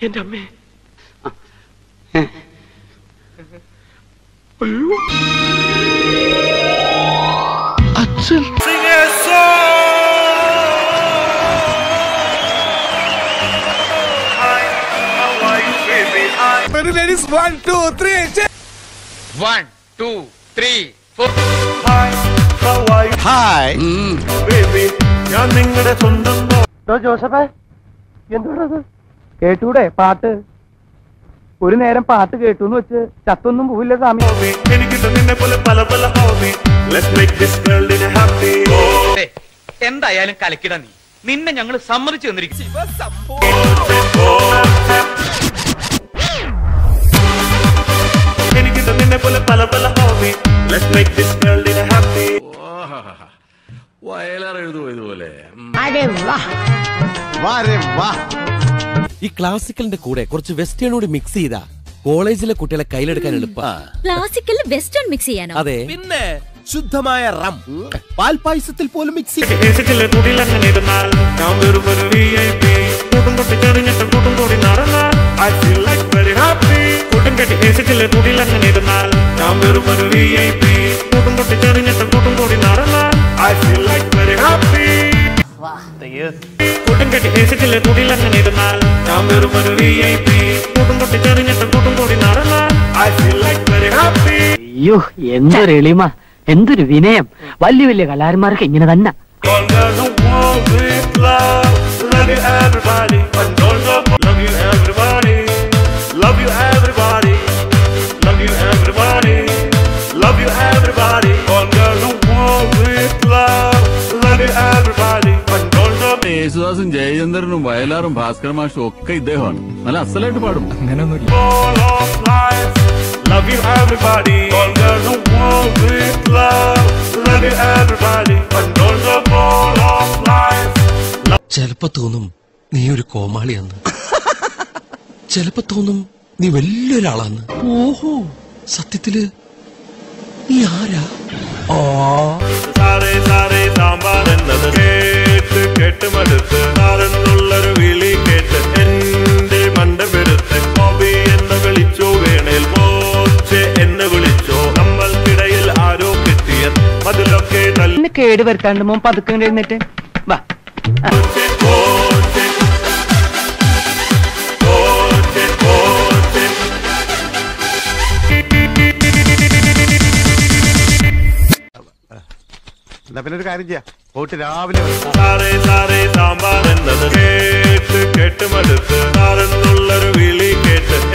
എന്റെ അമ്മേ അയ്യോ അച്ഛൻ one two three four hi ഞാൻ നിങ്ങളുടെ സ്വന്തം ജോസഫേ എന്തുകൊണ്ടത് കേട്ടൂടെ പാട്ട് ഒരു നേരം പാട്ട് കേട്ടു എന്ന് വെച്ച് ചത്തൊന്നും പോവില്ല സ്വാമി ഹോബി എനിക്കിട്ട് നിന്നെ പോലെ പല പല hobby let make this world in happy ദേ, എന്തായാലും കലക്കിട നീ നിന്നെ ഞങ്ങൾ സമ്മതിച്ചു തന്നിരിക്കും എനിക്കിട്ട് നിന്നെ പോലെ പല പല hobby let make this world in happy Vayalar എഴുതുമോ ഇതുപോലെ വാരെ വാ ഈ ക്ലാസിക്കലിന്റെ കൂടെ കുറച്ച് വെസ്റ്റേൺ കൂടി മിക്സ് ചെയ്താ കോളേജിലെ കുട്ടികളെ കയ്യിലെടുക്കാൻ എളുപ്പ ക്ലാസിക്കൽ വെസ്റ്റേൺ മിക്സ് ചെയ്യാനോ അതെ പിന്നെ ശുദ്ധമായ റം പാൽപായസത്തിൽ പോലും മിക്സ് ചെയ്ത് കേസിലെ തുടിയിൽ അങ്ങനെ ഇരുന്നാൽ ഞാൻ വെറും ഒരു വി ഐ പി കൂട്ടും കൊട്ടി ചെറിഞ്ഞിട്ട് കൂട്ടും കൂടി നടന്നാൽ I feel like very happy കൂട്ടും കെട്ടി കേസിലെ തുടിയിൽ അങ്ങനെ ഇരുന്നാൽ ഞാൻ വെറും ഒരു വി ഐ പി കൂട്ടും കൊട്ടി ചെറിഞ്ഞിട്ട് കൂട്ടും കൂടി നടന്നാൽ I feel like very happy കൂട്ടും കെട്ടി കേസിലെ തുടിയിൽ അങ്ങനെ ഇരുന്നാൽ ഞാൻ വെറും ഒരു വി ഐ പി കൂട്ടും കൊട്ടി ചെറിഞ്ഞിട്ട് കൂട്ടും കൂടി നടന്നാൽ I feel like very happy അയ്യോ എന്തൊരു എളിമ എന്തൊരു വിനയം വലിയ വലിയ കലാകാരന്മാർക്ക് ഇങ്ങനെ തന്നെ All girls who want with love, love you everybody. And all girls love you everybody, love you everybody, love you everybody, love you everybody. All girls who want with love, love you everybody. And all girls യേശുദാസും ജയചന്ദ്രനും വയലാറും ഭാസ്കര മാഷും ഒക്കെ ഇദ്ദേഹമാണ് നല്ല അസലായിട്ട് പാടും full of life. Love you everybody. All girls who want with love, love you everybody. And all girls full of life. ചിലപ്പോ തോന്നും നീ ഒരു കോമാളിയാന്ന് ചിലപ്പോ തോന്നും നീ വലിയൊരാളാന്ന് ഓഹോ സത്യത്തില് നീ ആരാ സാറേ സാറേ സാമ്പാർ എന്നത് കേട്ട് കേട്ട് മടുത്ത് സാറെന്നുള്ളൊരു വിളി കേട്ട് എന്റെ മണ്ട പെടുത്ത് ഹോബി എന്ന് വിളിച്ചോ വേണേൽ പോച്ച് എന്ന് വിളിച്ചോ നമ്മൾക്കിടയിൽ ആരോ കെട്ടിയ അതിലൊക്കെ നല്ല എന്നെ കേട് വരുത്താണ്ട് മോൻ പതുക്കെ എഴുന്നേറ്റ് വാ പോച്ച്, പോച്ച്. പോച്ച്, പോച്ച്. എന്നാ പിന്നെ ഒരു കാര്യം ചെയ്യാം പോയിട്ട് രാവിലെ വരാം. സാറേ സാറേ സാമ്പാർ എന്നത് കേട്ട് കേട്ട് മടുത്ത് സാറെന്നുള്ളൊരു വിളി കേട്ട്